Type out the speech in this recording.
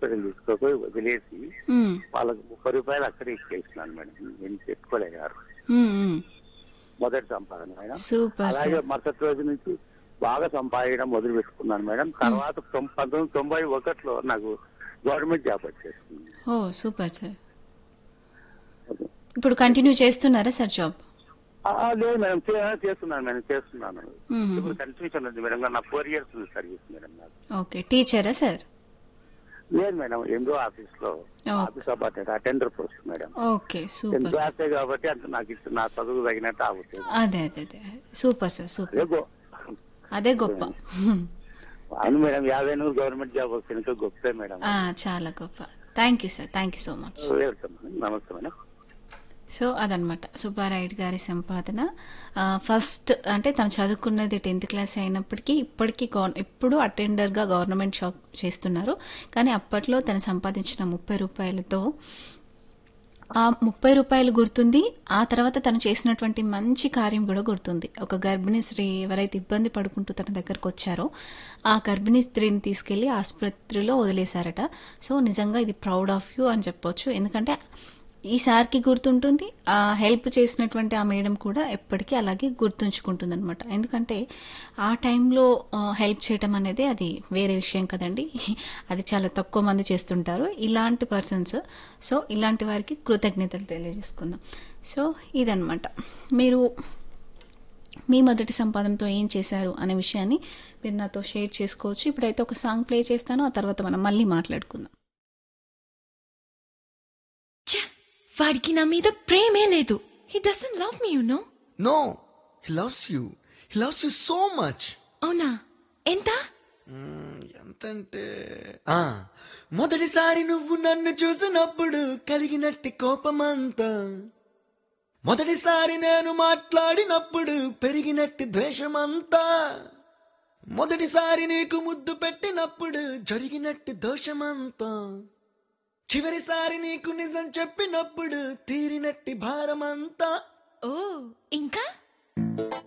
Hospital తీసుకోపోయి వదిలేసి ఉమ్, వాళ్ళకి ముప్పై రూపాయలు అక్కడే ఇచ్చేసినాను మేడం నేను పెట్టుకోలేగారు ఉమ్, ఉమ్. మొదటి సంపాదన మేడం సూపర్ అలాగే సార్ మరుసటి రోజు నుంచి బాగా సంపాదించడం మొదలు పెట్టుకున్నాను మేడం తర్వాత తొం- పంతొమ్మిది తొంభై ఒకటిలో నాకు గవర్నమెంట్ జాబ్ వచ్చేసింది ఓ సూపర్ సార్ ఇప్పుడు కంటిన్యూ చేస్తున్నారా సార్ జాబ్ ఆ, లేదు మేడం చే- చేస్తున్నాను మేడం చేస్తున్నాను మ్మ్. ఇప్పుడు కన్ఫ్యూజన్ ఉంది మేడం నా ఫోర్ ఇయర్స్ సర్వీస్ మేడం నాకు ఓకే టీచరా సార్ లేదు మేడం ఎందో ఆఫీస్ లో okay. Office aborted attender post madam okay tenth super క్లాసే కాబట్టి అంత నాకు ఇష్టం నా చదువు తగినట్టు ఆగుతుంది అదే అదే అదే సూపర్ సార్ సూపర్ అదే గో- అదే గొప్ప అవును మేడం యాభై నూరు గవర్నమెంట్ జాబ్ వస్తే ఇంకా గొప్పే మేడం ఆ, చాలా గొప్ప thank you sir thank you so much welcome madam. నమస్తే మేడం సో అదనమాట సుబ్బారాయుడు గారి సంపాదన ఆ, ఫస్ట్ అంటే తను చదువుకున్నది టెన్త్ క్లాస్ అయినప్పటికీ ఇప్పటికీ గవర్ ఇప్పుడు అటెండర్గా గవర్నమెంట్ జాబ్ చేస్తున్నారు కానీ అప్పట్లో తను సంపాదించిన ముప్పై రూపాయలతో ఆ ముప్పై రూపాయలు గుర్తుంది ఆ తర్వాత తను చేసినటువంటి మంచి కార్యం కూడా గుర్తుంది ఒక గర్భిణీ స్త్రీ ఎవరైతే ఇబ్బంది పడుకుంటూ తన దగ్గరకు వచ్చారో ఆ గర్భిణీ స్త్రీని తీసుకెళ్లి ఆసుపత్రిలో వదిలేశారట సో నిజంగా ఇది ప్రౌడ్ ఆఫ్ యూ అని చెప్పొచ్చు ఎందుకంటే ఈ సార్కి గుర్తుంటుంది ఆ హెల్ప్ చేసినటువంటి ఆ మేడం కూడా ఎప్పటికీ అలాగే గుర్తుంచుకుంటుంది అనమాట ఎందుకంటే ఆ టైంలో హెల్ప్ చేయటం అనేది అది వేరే విషయం కదండి అది చాలా తక్కువ మంది చేస్తుంటారు ఇలాంటి పర్సన్స్ సో ఇలాంటి వారికి కృతజ్ఞతలు తెలియజేసుకుందాం సో ఇదనమాట మీరు మీ మొదటి సంపాదనతో ఏం చేశారు అనే విషయాన్ని మీరు నాతో షేర్ చేసుకోవచ్చు ఇప్పుడైతే ఒక సాంగ్ ప్లే చేస్తాను ఆ తర్వాత మనం మళ్ళీ మాట్లాడుకుందాం ఛ! వాడికి నా మీద ప్రేమే లేదు he doesn't love me you know No, he loves you. He loves you so much. అవునా ఎంత ఎంతంటే ఆ మొదటిసారి నువ్వు నన్ను చూసినప్పుడు కలిగినట్టి కోపమంతా మొదటిసారి నేను మాట్లాడినప్పుడు పెరిగినట్టి ద్వేషమంతా మొదటిసారి నీకు ముద్దు పెట్టినప్పుడు జరిగినట్టి దోషమంతా చివరిసారి నీకు నిజం చెప్పినప్పుడు తీరినట్టి భారమంతా ఓ ఇంకా